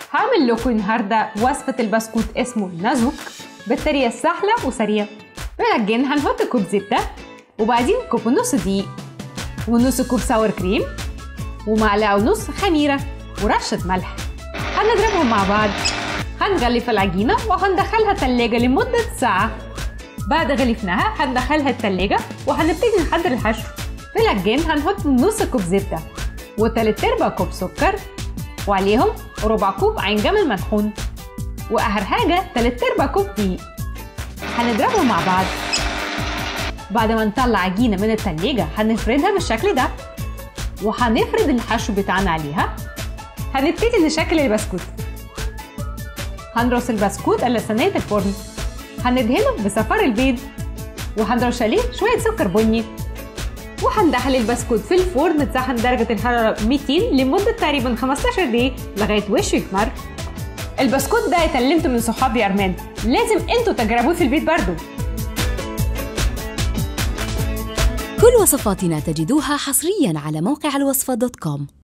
هعمل لكم النهاردة وصفة البسكوت اسمه نازوك بالطريقة السهلة وسريعة بنجن هنحط كوب زبدة وبعدين كوب ونص دقيق ونص كوب ساور كريم ومعلقة ونص خميرة ورشة ملح هنضربهم مع بعض هنغلف العجينة وهندخلها التلاجة لمدة ساعة بعد غلفناها هندخلها التلاجة وهنبتدي نحضر الحشو في العجين هنحط نص كوب زبدة وتلات ارباع كوب سكر وعليهم ربع كوب عين جمل مطحون واخر حاجة تلات ارباع كوب دقيق هنضربهم مع بعض بعد ما نطلع عجينة من التلاجة هنفردها بالشكل ده وهنفرد الحشو بتاعنا عليها هنبتدي نشكل البسكوت هنرص البسكوت على صينية الفرن هندهنه بصفار البيض وهنرش عليه شوية سكر بني وهندخل البسكوت في الفرن تسخن درجة الحرارة 200 لمدة تقريبا 15 دقيقة لغاية وشه يحمر البسكوت ده اتعلمته من صحابي أرمان لازم انتوا تجربوه في البيت برضو كل وصفاتنا تجدوها حصريا على موقع الوصفة دوت كوم